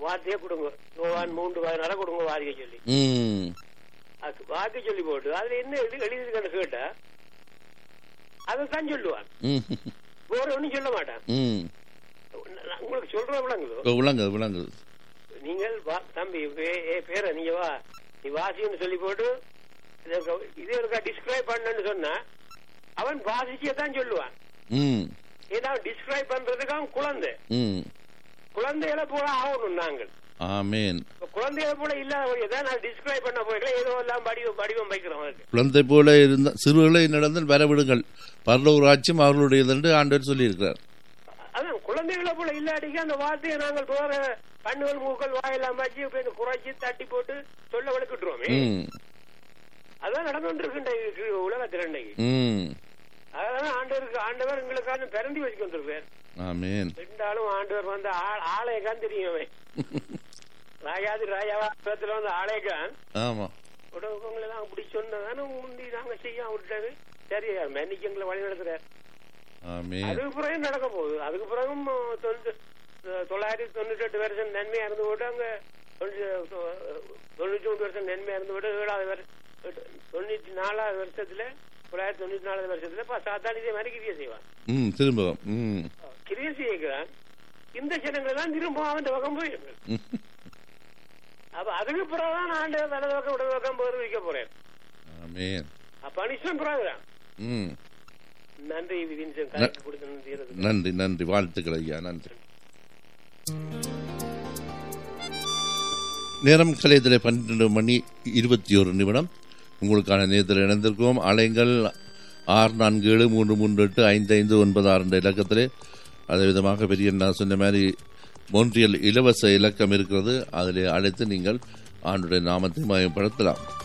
வார்த்தையே கொடுங்க யோவான் மூன்று பதினாறு கொடுங்க வாதிக்க சொல்லி ம் அது வாக்கு சொல்லி போட்டு அதுல என்ன எழுதி எழுதிருக்கான்னு கேட்டா அதைத்தான் சொல்லுவான் ம் வேற ஒண்ணும் சொல்ல மாட்டான் ம் நான் உங்களுக்கு சொல்ற விளங்குதோ விளங்குது விளங்குது நீங்கள் வா- தம்பி பே- ஏ பேர நீங்க வா நீ வாசின்னு சொல்லி போட்டு இதுக்கு- இது இருக்கா டிஸ்கிரைப் பண்ணன்னு சொன்னா அவன் வாசிச்சே தான் சொல்லுவான் ம் ஏன்னா டிஸ்கிரைப் பண்றதுக்கு அவன் குழந்தை ம் குழந்தைகளை போல ஆகணும் நாங்கள் ஆமேன் இப்ப குழந்தைகளை போல இல்லாத தான் நான் டிஸ்கிரைப் பண்ண போயிடல ஏதோ எல்லாம் வடிவம் வடிவம் வைக்கிறோம் அதுக்கு குழந்தை போல இருந்த சிறுகளை நடந்து வரவிடுங்கள் பரலோக ராஜ்யம் அவர்களுடையது என்று ஆண்டவர் சொல்லியிருக்கிறார் அதான் குழந்தைகளை போல இல்லாட்டிக்கு அந்த வார்த்தையை நாங்கள் போற கண்ணுகள் மூக்கள் வாயெல்லாம் வச்சு இப்ப இந்த குறைச்சி தட்டி போட்டு சொல்ல வளர்க்கிட்டுருவோமே ம் அதான் நடந்துட்டு இருக்கு உலகத்தில் இன்னைக்கு ம் அதனால ஆண்டவருக்கு ஆண்டவர் எங்களுக்கான பிறந்தி வச்சுக்கு வந்திருப்பார் ஆமேன் ரெண்டாலும் ஆண்டவர் வந்து ஆ- ஆலயக்கான் தெரியும் அவன் ராஜாதி ராஜாவா இடத்துல வந்து ஆலயக்கான் ஆமா உடவுங்களை எல்லாம் அப்படி சொன்னதானே முந்தி நாங்க செய்ய விட்டது சரி மன்னிக்கு எங்களை வழி நடத்துறாரு ஆமேன் அதுக்கு பிறகு நடக்க போகுது அதுக்கு பிறகும் தொண்ணூத்தி தொள்ளாயிரத்தி தொண்ணூத்தி எட்டு வருஷம் நன்மையா இருந்து போட்டு அங்க தொண்ணூத்தி தொண்ணூத்தி மூணு வருஷம் நன்மையா இருந்து போட்டு ஏழாவது வருஷம் தொண்ணூத்தி நாலாவது வருஷத்துல தொள்ளாயிரத்தி தொண்ணூத்தி நாலாவது வருஷத்துல பா- சாத்தானி இதே மாதிரி கிரியை செய்வான் ம் திரும்பவும் ம் கிரியை செய்கிறான் இந்த ஜனங்கள் எல்லாம் திரும்ப அவன் பக்கம் போயிருங்க ம். அப்ப அதுக்கு பிறகுதான் ஆண்டு வலது பக்கம் இடது பக்கம் போர் வைக்க போறேன் ஆமேன் பனிஷ்மெண்ட் பிறகுதான் ம் நன்றி வின்சன் கலெக்ட் கொடுத்து நன்றி நன்றி வாழ்த்துக்கள் ஐயா நன்றி நேரம் கலையத்தில் பன்னிரண்டு மணி இருபத்தி ஒரு நிமிடம் உங்களுக்கான நேரத்தில் இணைந்திருக்கோம் அலைங்கள் ஆறு நான்கு ஏழு மூன்று மூன்று எட்டு ஐந்து ஐந்து ஒன்பது ஆறு என்ற இலக்கத்திலே அதே விதமாக பெரிய நான் சொன்ன மாதிரி மொன்றியல் இலவச இலக்கம் இருக்கிறது அதிலே அழைத்து நீங்கள் ஆண்டுடைய நாமத்தை மயப்படுத்தலாம்